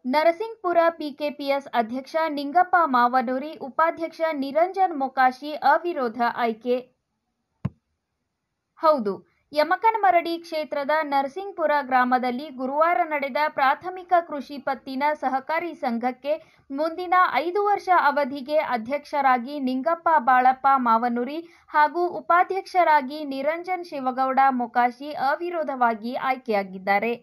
ನರಸಿಂಗ್ಪುರ PKPS ಅಧ್ಯಕ್ಷ ನಿಂಗಪ್ಪ ಮಾವನೂರಿ ಉಪಾಧ್ಯಕ್ಷ ನಿರಂಜನ್ ಮೊಕಾಶಿ ಅವಿರೋಧ ಆಯ್ಕೆ ಹೌದು ಯಮಕನಮರಡಿ ಕ್ಷೇತ್ರದ ನರಸಿಂಗ್ಪುರ ಗ್ರಾಮದಲ್ಲಿ ಗುರುವಾರ ನಡೆದ ಪ್ರಾಥಮಿಕ ಕೃಷಿ ಪತ್ತಿನ ಸಹಕಾರಿ ಸಂಘಕ್ಕೆ ಮುಂದಿನ ಐದು ವರ್ಷ ಅವಧಿಗೆ ಅಧ್ಯಕ್ಷರಾಗಿ ನಿಂಗಪ್ಪ ಬಾಳಪ್ಪ ಮಾವನೂರಿ ಹಾಗೂ ಉಪಾಧ್ಯಕ್ಷರಾಗಿ ನಿರಂಜನ್ ಶಿವಗೌಡ ಮೊಕಾಶಿ ಅವಿರೋಧವಾಗಿ ಆಯ್ಕೆಯಾಗಿದ್ದಾರೆ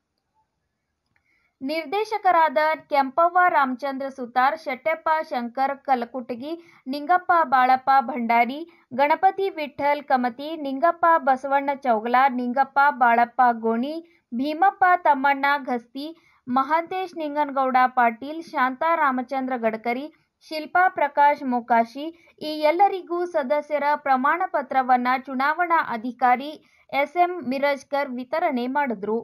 ನಿರ್ದೇಶಕರಾದ ಕೆಂಪವ್ವ ರಾಮಚಂದ್ರ ಸುತಾರ್ ಶೆಟ್ಟೆಪ್ಪ ಶಂಕರ್ ಕಲಕುಟಗಿ ನಿಂಗಪ್ಪ ಬಾಳಪ್ಪ ಭಂಡಾರಿ ಗಣಪತಿ ವಿಠ್ಠಲ್ ಕಮತಿ ನಿಂಗಪ್ಪ ಬಸವಣ್ಣ ಚೌಗಲ ನಿಂಗಪ್ಪ ಬಾಳಪ್ಪ ಗೋಣಿ ಭೀಮಪ್ಪ ತಮ್ಮಣ್ಣ ಘಸ್ತಿ ಮಹಾಂತೇಶ್ ನಿಂಗನಗೌಡ ಪಾಟೀಲ್ ಶಾಂತಾ ರಾಮಚಂದ್ರ ಗಡ್ಕರಿ ಶಿಲ್ಪಾ ಪ್ರಕಾಶ್ ಮೊಕಾಶಿ ಈ ಎಲ್ಲರಿಗೂ ಸದಸ್ಯರ ಪ್ರಮಾಣ ಪತ್ರವನ್ನ ಚುನಾವಣಾ ಅಧಿಕಾರಿ ಎಸ್ಎಂ ಮಿರಜ್ಕರ್ ವಿತರಣೆ ಮಾಡಿದ್ರು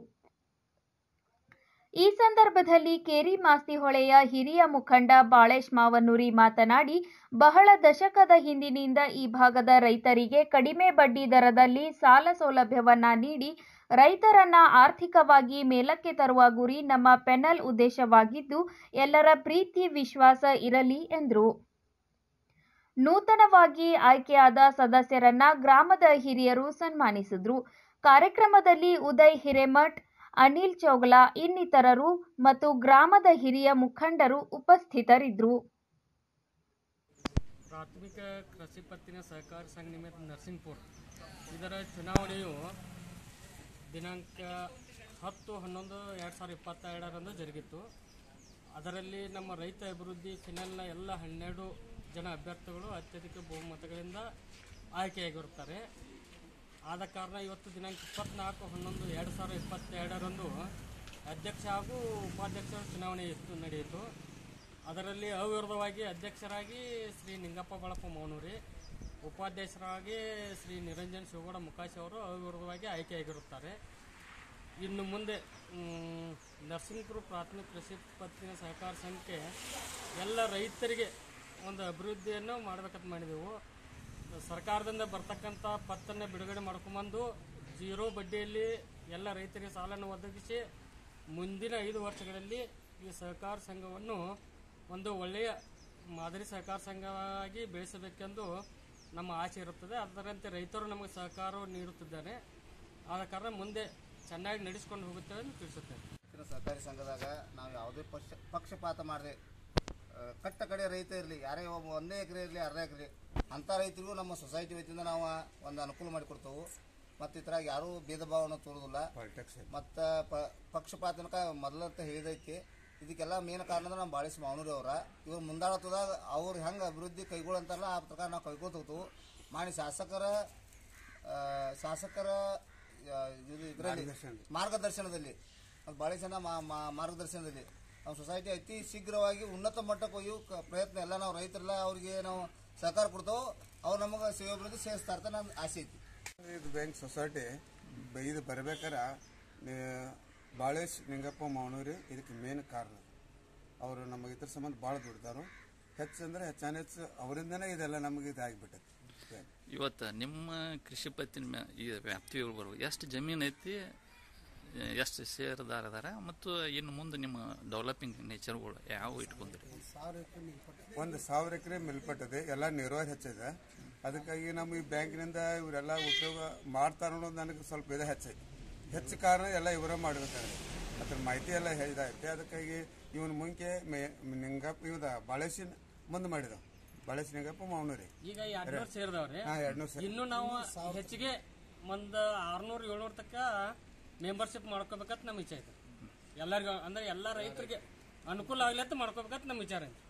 ಈ ಸಂದರ್ಭದಲ್ಲಿ ಕೇರಿ ಮಾಸ್ತಿಹೊಳೆಯ ಹಿರಿಯ ಮುಖಂಡ ಬಾಳೇಶ್ ಮಾವನೂರಿ ಮಾತನಾಡಿ ಬಹಳ ದಶಕದ ಹಿಂದಿನಿಂದ ಈ ಭಾಗದ ರೈತರಿಗೆ ಕಡಿಮೆ ಬಡ್ಡಿ ದರದಲ್ಲಿ ಸಾಲ ಸೌಲಭ್ಯವನ್ನ ನೀಡಿ ರೈತರನ್ನ ಆರ್ಥಿಕವಾಗಿ ಮೇಲಕ್ಕೆ ತರುವ ಗುರಿ ನಮ್ಮ ಪೆನಲ್ ಉದ್ದೇಶವಾಗಿದ್ದು ಎಲ್ಲರ ಪ್ರೀತಿ ವಿಶ್ವಾಸ ಇರಲಿ ಎಂದರು ನೂತನವಾಗಿ ಆಯ್ಕೆಯಾದ ಸದಸ್ಯರನ್ನ ಗ್ರಾಮದ ಹಿರಿಯರು ಸನ್ಮಾನಿಸಿದ್ರು ಕಾರ್ಯಕ್ರಮದಲ್ಲಿ ಉದಯ್ ಹಿರೇಮಠ್ ಅನಿಲ್ ಚೌಗಲಾ ಇನ್ನಿತರರು ಮತ್ತು ಗ್ರಾಮದ ಹಿರಿಯ ಮುಖಂಡರು ಉಪಸ್ಥಿತರಿದ್ದರು ಪ್ರಾಥಮಿಕ ಕೃಷಿ ಪತ್ತಿನ ಸಹಕಾರ ಸಂಘ ನಿಮಿತ್ತ ನರಸಿಂಹಪುರ ಇದರ ಚುನಾವಣೆಯು ದಿನಾಂಕ ಹತ್ತು ಹನ್ನೊಂದು ಎರಡು ಸಾವಿರದ ಇಪ್ಪತ್ತೆರಡರಂದು ಜರುಗಿತ್ತು ಅದರಲ್ಲಿ ನಮ್ಮ ರೈತ ಅಭಿವೃದ್ಧಿ ಚಾನೆಲ್ನ ಎಲ್ಲ ಹನ್ನೆರಡು ಜನ ಅಭ್ಯರ್ಥಿಗಳು ಅತ್ಯಧಿಕ ಬಹುಮತಗಳಿಂದ ಆಯ್ಕೆಯಾಗಿರುತ್ತಾರೆ ಆದ ಕಾರಣ ಇವತ್ತು ದಿನಾಂಕ ಇಪ್ಪತ್ನಾಲ್ಕು ಹನ್ನೊಂದು ಎರಡು ಸಾವಿರದ ಇಪ್ಪತ್ತೆರಡರಂದು ಅಧ್ಯಕ್ಷ ಹಾಗೂ ಉಪಾಧ್ಯಕ್ಷರ ಚುನಾವಣೆ ಇತ್ತು ನಡೆಯಿತು ಅದರಲ್ಲಿ ಅವಿರೋಧವಾಗಿ ಅಧ್ಯಕ್ಷರಾಗಿ ಶ್ರೀ ನಿಂಗಪ್ಪ ಬಳಪ್ಪ ಮೌನೂರಿ ಉಪಾಧ್ಯಕ್ಷರಾಗಿ ಶ್ರೀ ನಿರಂಜನ್ ಶಿವಗೌಡ ಮುಖಾಶಿ ಅವರು ಅವಿರೋಧವಾಗಿ ಆಯ್ಕೆಯಾಗಿರುತ್ತಾರೆ ಇನ್ನು ಮುಂದೆ ಮ್, ನರಸಿಂಹಪುರ ಪ್ರಾಥಮಿಕ ಕೃಷಿ ಪತ್ತಿನ ಸಹಕಾರ ಸಂಘಕ್ಕೆ ಎಲ್ಲ ರೈತರಿಗೆ ಒಂದು ಅಭಿವೃದ್ಧಿಯನ್ನು ಮಾಡಬೇಕಂತ ಮಾಡಿದೆವು ಸರ್ಕಾರದಿಂದ ಬರ್ತಕ್ಕಂಥ ಪತ್ತನ್ನು ಬಿಡುಗಡೆ ಮಾಡ್ಕೊಂಬಂದು ಜೀರೋ ಬಡ್ಡಿಯಲ್ಲಿ ಎಲ್ಲ ರೈತರಿಗೆ ಸಾಲವನ್ನು ಒದಗಿಸಿ ಮುಂದಿನ ಐದು ವರ್ಷಗಳಲ್ಲಿ ಈ ಸಹಕಾರ ಸಂಘವನ್ನು ಒಂದು ಒಳ್ಳೆಯ ಮಾದರಿ ಸಹಕಾರ ಸಂಘವಾಗಿ ಬೆಳೆಸಬೇಕೆಂದು ನಮ್ಮ ಆಸೆ ಇರುತ್ತದೆ ಅದರಂತೆ ರೈತರು ನಮಗೆ ಸಹಕಾರ ನೀಡುತ್ತಿದ್ದಾರೆ ಆದ ಕಾರಣ ಮುಂದೆ ಚೆನ್ನಾಗಿ ನಡೆಸಿಕೊಂಡು ಹೋಗುತ್ತೇವೆ ಎಂದು ತಿಳಿಸುತ್ತೇವೆ ರೈತರ ಸಹಕಾರಿ ಸಂಘದಾಗ ನಾವು ಯಾವುದೇ ಪಕ್ಷ ಪಕ್ಷಪಾತ ಮಾಡದೆ ಕಟ್ಟ ಕಡೆ ರೈತ ಇರಲಿ ಯಾರೇ ಒಬ್ಬ ಒಂದೇ ಎಕರೆ ಇರಲಿ ಅರ್ಧ ಎಕರೆ ಅಂಥ ರೈತರಿಗೂ ನಮ್ಮ ಸೊಸೈಟಿ ವತಿಯಿಂದ ನಾವು ಒಂದು ಅನುಕೂಲ ಮಾಡಿಕೊಡ್ತೇವೆ ಮತ್ತು ಈ ಥರ ಯಾರೂ ಭೇದ ಭಾವನ ತೋರುದಿಲ್ಲ ಮತ್ತು ಪಕ್ಷಪಾತನಕ ಮೊದಲಂತ ಹೇಳಿದೈತಿ ಇದಕ್ಕೆಲ್ಲ ಮೇನ್ ಕಾರಣ ಅಂದ್ರೆ ನಮ್ಮ ಬಾಳಿಸಿ ಮಾವನೂರಿ ಅವರ ಇವ್ರು ಮುಂದಾಳತ್ವದಾಗ ಅವ್ರು ಹೆಂಗೆ ಅಭಿವೃದ್ಧಿ ಕೈಗೊಳ್ಳಂತಾರಲ್ಲ ಆ ಪ್ರಕಾರ ನಾವು ಕೈಗೊಳ್ತ ಹೋಗ್ತೇವೆ ಮಾಡಿ ಶಾಸಕರ ಆ, ಶಾಸಕರ ಆ, ಇದು ಇದರಲ್ಲಿ ಮಾರ್ಗದರ್ಶನದಲ್ಲಿ ಅದು ಭಾಳ ಜನ ಮಾ- ಮಾ- ಮಾರ್ಗದರ್ಶನದಲ್ಲಿ ನಮ್ಮ ಸೊಸೈಟಿ ಅತಿ ಶೀಘ್ರವಾಗಿ ಉನ್ನತ ಮಟ್ಟಕ್ಕೆ ಒಯ್ಯೋ ಕ- ಪ್ರಯತ್ನ ಎಲ್ಲ ನಾವು ರೈತರೆಲ್ಲ ಅವ್ರಿಗೆ ನಾವು ಸಹಕಾರ ಕೊಡ್ತೇವೆ ಅವ್ರು ನಮಗೆ ಸೇವೆ ಅಭಿವೃದ್ಧಿ ಸೇರಿಸ್ತಾ ಇರ್ತಾರೆ ನನ್ನ ಆಸೆ ಐತಿ ಇದು ಬ್ಯಾಂಕ್ ಸೊಸೈಟಿ ಬ- ಇದು ಬರ್ಬೇಕಾರ ಬಾಳೇಶ್ ನಿಂಗಪ್ಪ ಮಾವನೂರಿ ಇದಕ್ಕೆ ಮೇನ್ ಕಾರಣ ಅವರು ನಮಗೆ ಇದ್ರ ಸಂಬಂಧ ಭಾಳ ದುಡ್ದಾರು ಹೆಚ್ಚು ಅಂದ್ರೆ ಹೆಚ್ಚಾನ ಹೆಚ್ಚು ಅವರಿಂದನೇ ಇದೆಲ್ಲ ನಮಗೆ ಇದಾಗಿಬಿಟ್ಟೈತಿ ಇವತ್ತು ನಿಮ್ಮ ಕೃಷಿ ಪತ್ತಿನ ಮ್ಯಾ ಈ ವ್ಯಾಪ್ತಿಗಳು ಬರುವ ಎಷ್ಟು ಜಮೀನು ಐತಿ ಎಷ್ಟು ಷೇರುದಾರ ಅದಾರ ಮತ್ತು ಇನ್ನು ಮುಂದೆ ನಿಮ್ಮ ಡೆವಲಪಿಂಗ್ ನೇಚರ್ಗಳು ಯಾವ ಇಟ್ಕೊಂಡ್ರಿ ಒಂದು ಸಾವಿರ ಎಕರೆ ಮೇಲ್ಪಟ್ಟಿದೆ ಎಲ್ಲ ನಿರ್ವಹಣೆ ಹೆಚ್ಚಿದೆ ಅದಕ್ಕಾಗಿ ನಮ್ಮ ಈ ಬ್ಯಾಂಕಿನಿಂದ ಇವರೆಲ್ಲ ಉಪಯೋಗ ಮಾಡ್ತಾರ ಅನ್ನೋದು ನನಗೆ ಸ್ವಲ್ಪ ಇದು ಹೆಚ್ಚೈತಿ ಹೆಚ್ಚು ಕಾರಣ ಎಲ್ಲ ಇವರೇ ಮಾಡ್ಬೇಕಾದ್ರೆ ಅದ್ರ ಮಾಹಿತಿ ಎಲ್ಲ ಇದಾಯ್ತು ಅದಕ್ಕಾಗಿ ಇವನ್ ಮುಂಚೆ ಮೇ ನಿಂಗಪ್ಪ ಇವ್ದ ಬಾಳೇಶಿನ ಮುಂದೆ ಮಾಡಿದ ಬಾಳೇಶ್ ನಿಂಗಪ್ಪ ಮಾವನೂರಿ ಈಗ ಎರಡ್ನೂರು ಸೇರಿದವ್ರೆ ಹಾ ಎರಡ್ನೂರು ಸರಿ ಇನ್ನು ನಾವು ಹೆಚ್ಚಿಗೆ ಒಂದು ಆರ್ನೂರು ಏಳ್ನೂರು ತಕ್ಕ ಮೆಂಬರ್ಶಿಪ್ ಮಾಡ್ಕೋಬೇಕಂತ ನಮ್ಮ ಇಚ್ಛೆ ಐತೆ ಎಲ್ಲರಿಗೂ ಅಂದ್ರೆ ಎಲ್ಲ ರೈತರಿಗೆ ಅನುಕೂಲ ಆಗ್ಲಿ ಅಂತ ಮಾಡ್ಕೋಬೇಕಂತ ನಮ್ಮ ವಿಚಾರ ಐತೆ